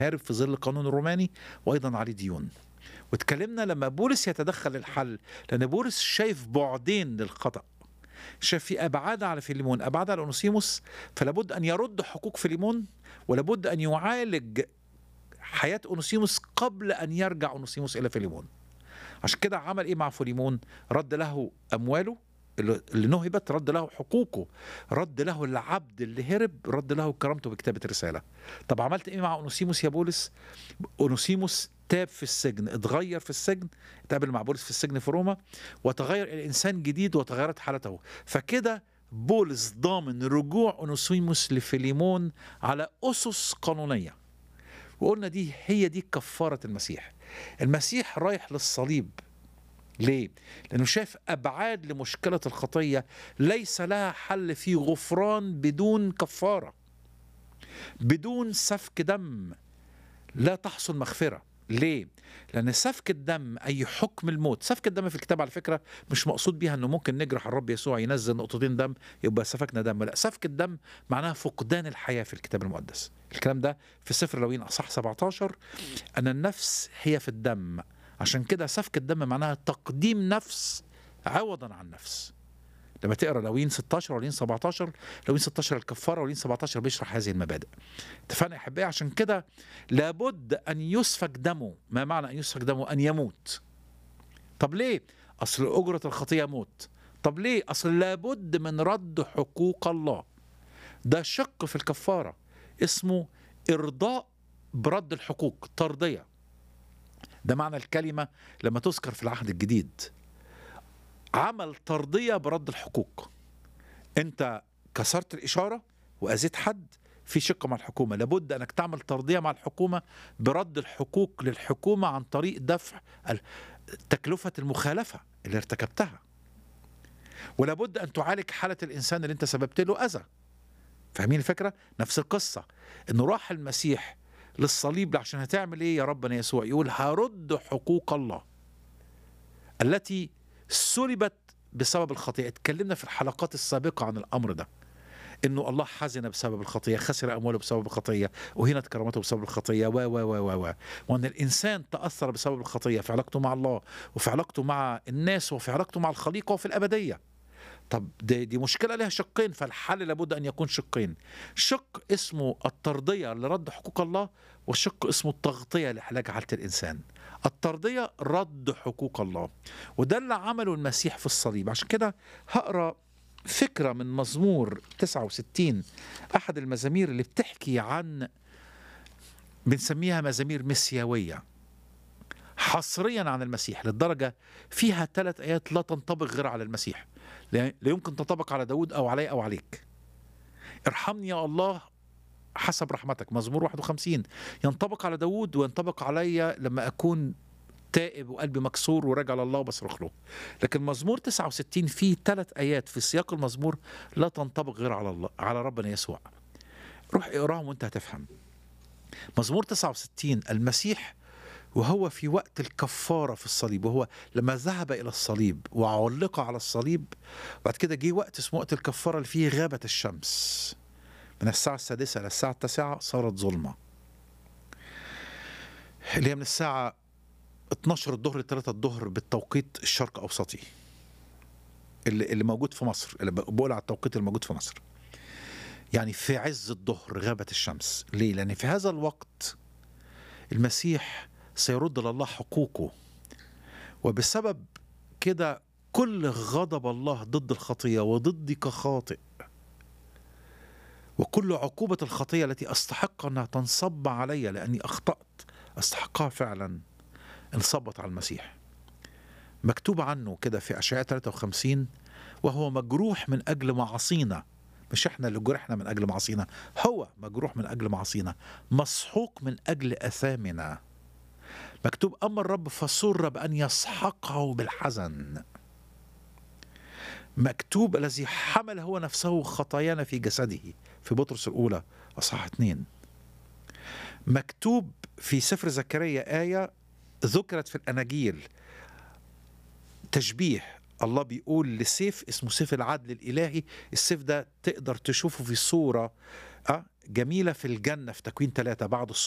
هارب في ظل القانون الروماني وايضا عليه ديون واتكلمنا لما بولس يتدخل الحل لان بولس شايف بعدين للخطا شاف في ابعاد على فيليمون ابعاد على اونوسيموس فلابد ان يرد حقوق فيليمون ولابد ان يعالج حياه اونوسيموس قبل ان يرجع اونوسيموس الى فيليمون عشان كده عمل ايه مع فيليمون رد له امواله اللي اللي نهبت رد له حقوقه رد له العبد اللي هرب رد له كرامته بكتابة رسالة طب عملت ايه مع اونوسيموس يا بولس اونوسيموس تاب في السجن اتغير في السجن اتقابل مع بولس في السجن في روما وتغير الى انسان جديد وتغيرت حالته فكده بولس ضامن رجوع اونوسيموس لفيليمون على اسس قانونيه وقلنا دي هي دي كفاره المسيح المسيح رايح للصليب ليه؟ لأنه شاف أبعاد لمشكلة الخطية ليس لها حل في غفران بدون كفارة بدون سفك دم لا تحصل مغفرة ليه؟ لأن سفك الدم أي حكم الموت سفك الدم في الكتاب على فكرة مش مقصود بيها أنه ممكن نجرح الرب يسوع ينزل نقطتين دم يبقى سفكنا دم لا سفك الدم معناها فقدان الحياة في الكتاب المقدس الكلام ده في سفر لوين أصح 17 أن النفس هي في الدم عشان كده سفك الدم معناها تقديم نفس عوضا عن نفس لما تقرا لوين 16 ولوين 17 لوين 16 الكفاره ولوين 17 بيشرح هذه المبادئ اتفقنا يا احبائي عشان كده لابد ان يسفك دمه ما معنى ان يسفك دمه ان يموت طب ليه اصل اجره الخطيه موت طب ليه اصل لابد من رد حقوق الله ده شق في الكفاره اسمه ارضاء برد الحقوق ترضيه ده معنى الكلمة لما تذكر في العهد الجديد عمل ترضية برد الحقوق انت كسرت الإشارة وأذيت حد في شق مع الحكومة لابد أنك تعمل ترضية مع الحكومة برد الحقوق للحكومة عن طريق دفع تكلفة المخالفة اللي ارتكبتها ولابد أن تعالج حالة الإنسان اللي أنت سببت له أذى فاهمين الفكرة؟ نفس القصة إنه راح المسيح للصليب عشان هتعمل ايه يا ربنا يسوع يقول هرد حقوق الله التي سلبت بسبب الخطيئة اتكلمنا في الحلقات السابقة عن الأمر ده انه الله حزن بسبب الخطيه خسر امواله بسبب الخطيه وهنت كرامته بسبب الخطيه و و و و و وان الانسان تاثر بسبب الخطيه في علاقته مع الله وفي علاقته مع الناس وفي علاقته مع الخليقه وفي الابديه طب دي, دي مشكله لها شقين فالحل لابد ان يكون شقين شق اسمه الترضيه لرد حقوق الله وشق اسمه التغطيه لعلاج حاله الانسان الترضيه رد حقوق الله وده اللي عمله المسيح في الصليب عشان كده هقرا فكره من مزمور 69 احد المزامير اللي بتحكي عن بنسميها مزامير مسيويه حصريا عن المسيح للدرجه فيها ثلاث ايات لا تنطبق غير على المسيح لا يمكن تنطبق على داود أو علي أو عليك ارحمني يا الله حسب رحمتك مزمور 51 ينطبق على داود وينطبق علي لما أكون تائب وقلبي مكسور وراجع لله وبصرخ له لكن مزمور 69 فيه ثلاث آيات في سياق المزمور لا تنطبق غير على الله على ربنا يسوع روح اقراهم وانت هتفهم مزمور 69 المسيح وهو في وقت الكفارة في الصليب وهو لما ذهب إلى الصليب وعلق على الصليب بعد كده جه وقت اسمه وقت الكفارة اللي فيه غابت الشمس من الساعة السادسة إلى الساعة التاسعة صارت ظلمة اللي هي من الساعة 12 الظهر ل 3 الظهر بالتوقيت الشرق أوسطي اللي, اللي موجود في مصر اللي بقول على التوقيت الموجود في مصر يعني في عز الظهر غابت الشمس ليه؟ لأن في هذا الوقت المسيح سيرد لله حقوقه وبسبب كده كل غضب الله ضد الخطية وضدي كخاطئ وكل عقوبة الخطية التي أستحق أنها تنصب علي لأني أخطأت أستحقها فعلا انصبت على المسيح مكتوب عنه كده في أشعياء 53 وهو مجروح من أجل معاصينا مش احنا اللي جرحنا من أجل معاصينا هو مجروح من أجل معاصينا مسحوق من أجل أثامنا مكتوب أما الرب فسر بأن يسحقه بالحزن مكتوب الذي حمل هو نفسه خطايانا في جسده في بطرس الأولى أصحاح اثنين مكتوب في سفر زكريا آية ذكرت في الأناجيل تشبيه الله بيقول لسيف اسمه سيف العدل الإلهي السيف ده تقدر تشوفه في صورة جميلة في الجنة في تكوين ثلاثة بعد الصحيح